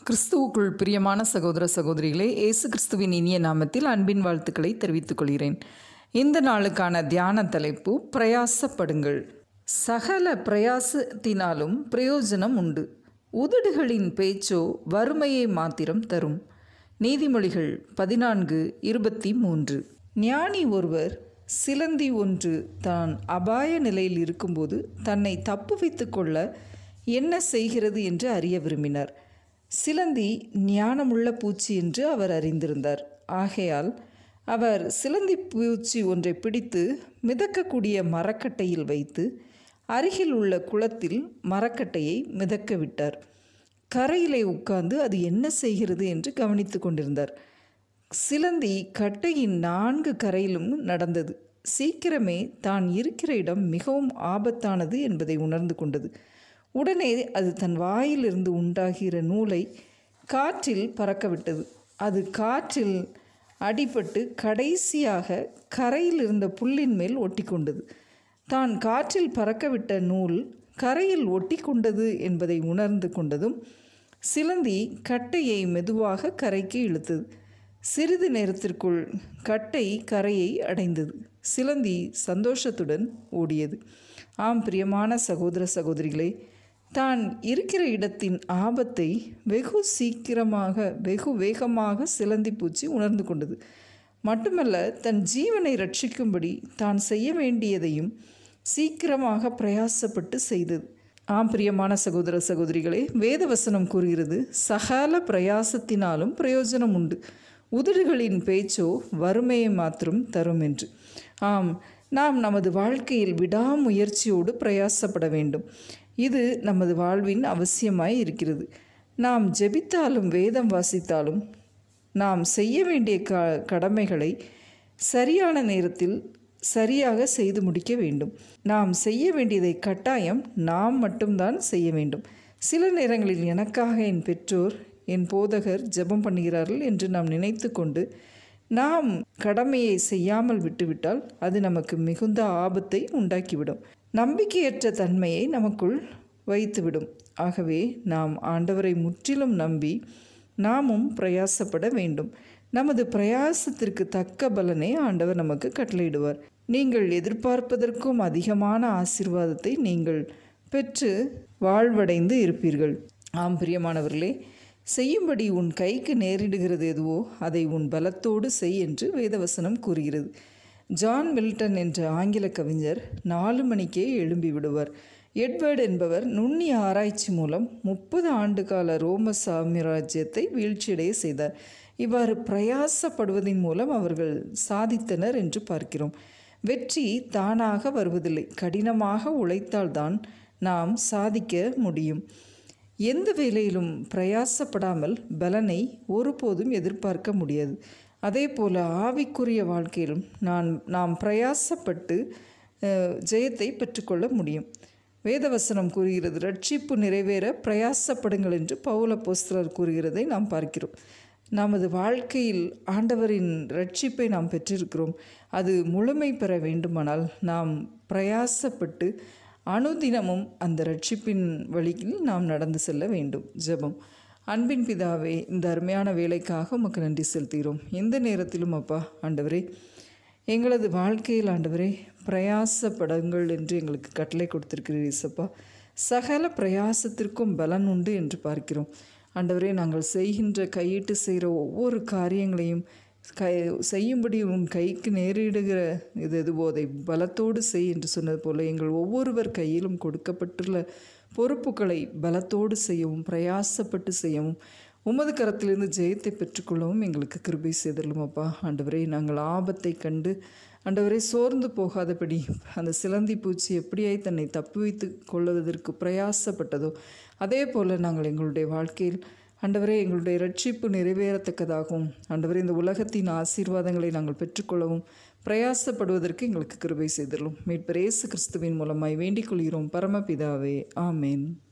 கிறிஸ்துவுக்குள் பிரியமான சகோதர சகோதரிகளே இயேசு கிறிஸ்துவின் இனிய நாமத்தில் அன்பின் வாழ்த்துக்களை தெரிவித்துக் கொள்கிறேன் இந்த நாளுக்கான தியான தலைப்பு பிரயாசப்படுங்கள் சகல பிரயாசத்தினாலும் பிரயோஜனம் உண்டு உதடுகளின் பேச்சோ வறுமையை மாத்திரம் தரும் நீதிமொழிகள் பதினான்கு இருபத்தி மூன்று ஞானி ஒருவர் சிலந்தி ஒன்று தான் அபாய நிலையில் இருக்கும்போது தன்னை தப்புவித்து கொள்ள என்ன செய்கிறது என்று அறிய விரும்பினார் சிலந்தி ஞானமுள்ள பூச்சி என்று அவர் அறிந்திருந்தார் ஆகையால் அவர் சிலந்தி பூச்சி ஒன்றை பிடித்து மிதக்கக்கூடிய மரக்கட்டையில் வைத்து அருகில் உள்ள குளத்தில் மரக்கட்டையை மிதக்க விட்டார் கரையிலே உட்கார்ந்து அது என்ன செய்கிறது என்று கவனித்து கொண்டிருந்தார் சிலந்தி கட்டையின் நான்கு கரையிலும் நடந்தது சீக்கிரமே தான் இருக்கிற இடம் மிகவும் ஆபத்தானது என்பதை உணர்ந்து கொண்டது உடனே அது தன் வாயிலிருந்து உண்டாகிற நூலை காற்றில் பறக்கவிட்டது அது காற்றில் அடிபட்டு கடைசியாக கரையில் இருந்த புல்லின் மேல் ஒட்டி கொண்டது தான் காற்றில் பறக்கவிட்ட நூல் கரையில் ஒட்டி கொண்டது என்பதை உணர்ந்து கொண்டதும் சிலந்தி கட்டையை மெதுவாக கரைக்கு இழுத்தது சிறிது நேரத்திற்குள் கட்டை கரையை அடைந்தது சிலந்தி சந்தோஷத்துடன் ஓடியது ஆம் பிரியமான சகோதர சகோதரிகளே தான் இருக்கிற இடத்தின் ஆபத்தை வெகு சீக்கிரமாக வெகு வேகமாக சிலந்தி பூச்சி உணர்ந்து கொண்டது மட்டுமல்ல தன் ஜீவனை ரட்சிக்கும்படி தான் செய்ய வேண்டியதையும் சீக்கிரமாக பிரயாசப்பட்டு செய்தது ஆம் பிரியமான சகோதர சகோதரிகளே வேதவசனம் கூறுகிறது சகல பிரயாசத்தினாலும் பிரயோஜனம் உண்டு உதடுகளின் பேச்சோ வறுமையை மாத்திரம் தரும் என்று ஆம் நாம் நமது வாழ்க்கையில் விடாமுயற்சியோடு பிரயாசப்பட வேண்டும் இது நமது வாழ்வின் அவசியமாய் இருக்கிறது நாம் ஜெபித்தாலும் வேதம் வாசித்தாலும் நாம் செய்ய வேண்டிய க கடமைகளை சரியான நேரத்தில் சரியாக செய்து முடிக்க வேண்டும் நாம் செய்ய வேண்டியதை கட்டாயம் நாம் மட்டும்தான் செய்ய வேண்டும் சில நேரங்களில் எனக்காக என் பெற்றோர் என் போதகர் ஜெபம் பண்ணுகிறார்கள் என்று நாம் நினைத்து கொண்டு நாம் கடமையை செய்யாமல் விட்டுவிட்டால் அது நமக்கு மிகுந்த ஆபத்தை உண்டாக்கிவிடும் நம்பிக்கையற்ற தன்மையை நமக்குள் வைத்துவிடும் ஆகவே நாம் ஆண்டவரை முற்றிலும் நம்பி நாமும் பிரயாசப்பட வேண்டும் நமது பிரயாசத்திற்கு தக்க பலனை ஆண்டவர் நமக்கு கட்டளையிடுவார் நீங்கள் எதிர்பார்ப்பதற்கும் அதிகமான ஆசீர்வாதத்தை நீங்கள் பெற்று வாழ்வடைந்து இருப்பீர்கள் ஆம் பிரியமானவர்களே செய்யும்படி உன் கைக்கு நேரிடுகிறது எதுவோ அதை உன் பலத்தோடு செய் என்று வேதவசனம் கூறுகிறது ஜான் மில்டன் என்ற ஆங்கில கவிஞர் நாலு மணிக்கே எழும்பி விடுவார் எட்வர்ட் என்பவர் நுண்ணிய ஆராய்ச்சி மூலம் முப்பது ஆண்டு கால ரோம சாம்ராஜ்யத்தை வீழ்ச்சியடைய செய்தார் இவ்வாறு பிரயாசப்படுவதன் மூலம் அவர்கள் சாதித்தனர் என்று பார்க்கிறோம் வெற்றி தானாக வருவதில்லை கடினமாக உழைத்தால்தான் நாம் சாதிக்க முடியும் எந்த வேலையிலும் பிரயாசப்படாமல் பலனை ஒருபோதும் எதிர்பார்க்க முடியாது அதே போல் ஆவிக்குரிய வாழ்க்கையிலும் நான் நாம் பிரயாசப்பட்டு ஜெயத்தை பெற்றுக்கொள்ள முடியும் வேதவசனம் கூறுகிறது ரட்சிப்பு நிறைவேற பிரயாசப்படுங்கள் என்று பௌல போஸ்தலர் கூறுகிறதை நாம் பார்க்கிறோம் நமது வாழ்க்கையில் ஆண்டவரின் ரட்சிப்பை நாம் பெற்றிருக்கிறோம் அது முழுமை பெற வேண்டுமானால் நாம் பிரயாசப்பட்டு அனுதினமும் அந்த ரட்சிப்பின் வழியில் நாம் நடந்து செல்ல வேண்டும் ஜெபம் அன்பின் பிதாவே இந்த அருமையான வேலைக்காக உமக்கு நன்றி செலுத்துகிறோம் எந்த நேரத்திலும் அப்பா ஆண்டவரே எங்களது வாழ்க்கையில் ஆண்டவரே பிரயாசப்படங்கள் என்று எங்களுக்கு கட்டளை கொடுத்திருக்கிறீர் இசப்பா சகல பிரயாசத்திற்கும் பலன் உண்டு என்று பார்க்கிறோம் ஆண்டவரே நாங்கள் செய்கின்ற கையிட்டு செய்கிற ஒவ்வொரு காரியங்களையும் கை செய்யும்படி உன் கைக்கு நேரிடுகிற இது எதுவோ அதை பலத்தோடு செய் என்று சொன்னது போல எங்கள் ஒவ்வொருவர் கையிலும் கொடுக்கப்பட்டுள்ள பொறுப்புகளை பலத்தோடு செய்யவும் பிரயாசப்பட்டு செய்யவும் உமது கரத்திலிருந்து ஜெயத்தை பெற்றுக்கொள்ளவும் எங்களுக்கு கிருபை செய்தலும் அப்பா ஆண்டவரே நாங்கள் ஆபத்தை கண்டு ஆண்டவரே சோர்ந்து போகாதபடி அந்த சிலந்தி பூச்சி எப்படியாய் தன்னை தப்பு வைத்து கொள்வதற்கு பிரயாசப்பட்டதோ அதே போல் நாங்கள் எங்களுடைய வாழ்க்கையில் ஆண்டவரே எங்களுடைய ரட்சிப்பு நிறைவேறத்தக்கதாகவும் ஆண்டவரே இந்த உலகத்தின் ஆசீர்வாதங்களை நாங்கள் பெற்றுக்கொள்ளவும் பிரயாசப்படுவதற்கு எங்களுக்கு கிருபை செய்தலும் மீட்பரேசு கிறிஸ்துவின் மூலமாய் வேண்டிக் கொள்கிறோம் பரமபிதாவே ஆமேன்